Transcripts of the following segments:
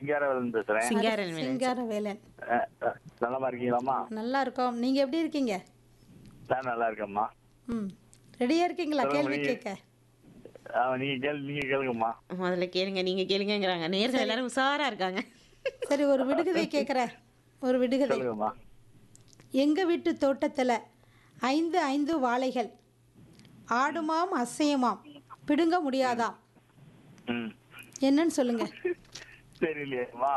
சிங்காரவேலன் பேசுறேன் சிங்காரன் வேலை சிங்காரவேலன் அஹ், அஹ், நலமா இருக்கீங்களாம்மா நல்லா இருக்கோம் நீங்க எப்படி இருக்கீங்க நான் நல்லா இருக்கேம்மா ம் ரெடியா இருக்கீங்களா கேள்வி கேட்க ஆ, நீங்க கேளு நீங்க கேளுங்கம்மா முதல்ல கேளுங்க நீங்க கேளுங்கங்கிறாங்க நேரத்தில் எல்லாரும் உஷாரா இருக்காங்க சரி ஒரு விடுகதை கேட்குறேன் ஒரு விடுகதை சொல்லுங்கம்மா எங்க வீட்டு தோட்டத்துல ஐந்து ஐந்து வாழைகள் ஆடுமாம் அசையுமாம் பிடுங்க முடியாதாம் ம் என்னன்னு சொல்லுங்க தெரியலையேம்மா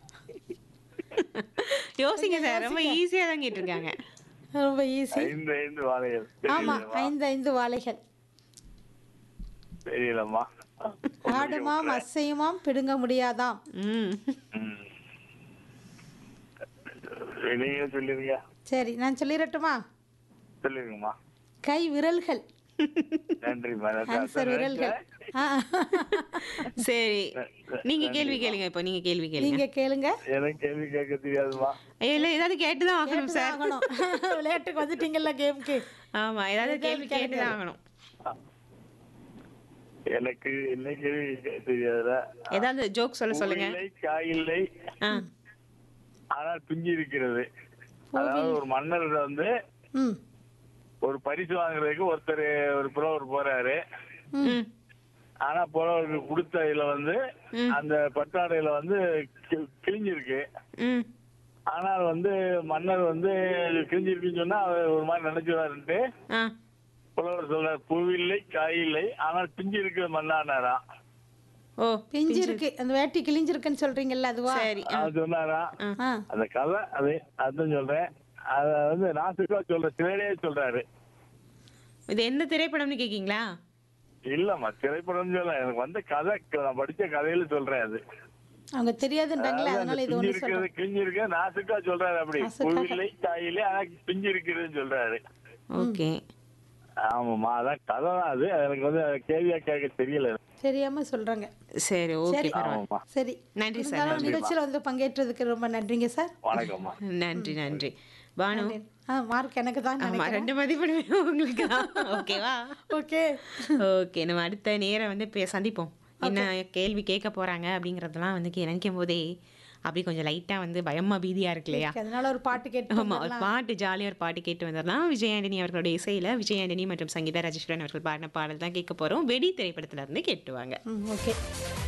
யோசிங்க சார் ரொம்ப ஈஸியா தான் கேட்டிருக்காங்க ரொம்ப ஈஸி ஐந்து ஐந்து வாழைகள் ஆமா தெரியலையேம்மா ஐந்து ஐந்து வாழைகள் தெரியலம்மா ஆடுமாம் அசையுமாம் பிடுங்க முடியாதாம் ம் ம். நீங்க சொல்லிருங்க சரி நான் சொல்லிடட்டுமா சொல்லிருங்கம்மா கை விரல்கள் நன்றிம்மா நான் ஆன்சர் விரல்கள் ஆ. சரி நீங்க கேள்வி கேளுங்க இப்போ நீங்க கேள்வி கேளுங்க நீங்க கேளுங்க எனக்கு கேள்வி கேட்க தெரியாதுமா இல்ல ஏதாவது கேட்டுதான் ஆகணும் சார் ஆகணும் விளையாட்டுக்கு வந்துட்டீங்கல்ல கேம்க்கு ஆமா ஏதாவது கேள்வி கேட்டுதான் ஆகணும் எனக்கு என்ன கேள்வி கேட்க தெரியாதுல ஏதாவது ஜோக் சொல்ல சொல்லுங்க பூவில்லை, காயில்லை ஆ ஆனால் பிஞ்சு இருக்கிறது அதாவது ஒரு மன்னர் வந்து ம் ஒரு பரிசு வாங்குறதுக்கு ஒருத்தர் ஒரு புலவர் போறாரு ம் ஆனா புலவருக்கு கொடுத்த இதுல வந்து அந்த பட்டாடையில வந்து கி- கிழிஞ்சிருக்கு ம் ஆனால் வந்து மன்னர் வந்து கிழிஞ்சிருக்குன்னு சொன்னா அவர் ஒரு மாதிரி நினைச்சுவாருன்ட்டு ஆ புலவர் சொல்றாரு பூவில்லை காயில்லை ஆனால் பிஞ்சு இருக்கிற மன்னானாரா ஓ பிஞ்சு இருக்கு அந்த வேட்டி கிழிஞ்சிருக்குன்னு சொல்றீங்கல்ல அதுவா சரி ஆ. அது சொன்னாரா ஆ அந்த கதை அது அதுதான் சொல்றேன் அத வந்து நாசுக்கா சொல்ற சிலையிலே சொல்றாரு இது எந்த திரைப்படம்னு கேக்கீங்களா இல்லம்மா திரைப்படம் சொல்ல எனக்கு வந்த கதை நான் படிச்ச கதையில சொல்றேன் அது அவங்க தெரியாதுன்றாங்களே அதாவது அதனால அந்த இது பிஞ்சு ஒண்ணு இருக்கிறது சொல்றேன் கிழிஞ்சு இருக்கு நாசுக்கா சொல்றாரு அப்படி நாசுக்காக. பூவில்லை காயிலே ஆனா பிஞ்சு இருக்கிறதுன்னு சொல்றாரு ஓகே ஆமாம்மா அதான் கதை தான் அது எனக்கு வந்து கேள்வியா கேட்க தெரியல தெரியாம சொல்றாங்க சரி ஓகே சரி. பரவாயில்ல ஆமாம்மா சரி நன்றி சார் இருந்தாலும் நிகழ்ச்சியில் வந்து பங்கேற்றதுக்கு ரொம்ப நன்றிங்க சார் வணக்கம்மா நன்றி நன்றி பானு ஆ மார்க் எனக்கு தான் ஆமா ரெண்டு மதிப்பெண் உங்களுக்கு தான் ஓகேவா ஓகே ஓகே நம்ம அடுத்த நேரம் வந்து பே- சந்திப்போம் என்ன கேள்வி கேட்க போறாங்க அப்படிங்கறதெல்லாம் வந்து கே- நினைக்கும் போதே அப்படி கொஞ்சம் லைட்டா வந்து பயமா பீதியா இருக்கு இல்லையா அதனால ஒரு பாட்டு கேட்டு ஆமா ஒரு பாட்டு ஜாலியா ஒரு பாட்டு கேட்டு வந்துடலாம் விஜயாண்டனி அவர்களுடைய இசையில விஜயாண்டனி மற்றும் சங்கீதா ராஜேஸ்வரன் அவர்கள் பாடின பாடல் தான் கேட்க போறோம் வெடி திரைப்படத்துல இருந்து கேட்டுவாங்க ம் ஓகே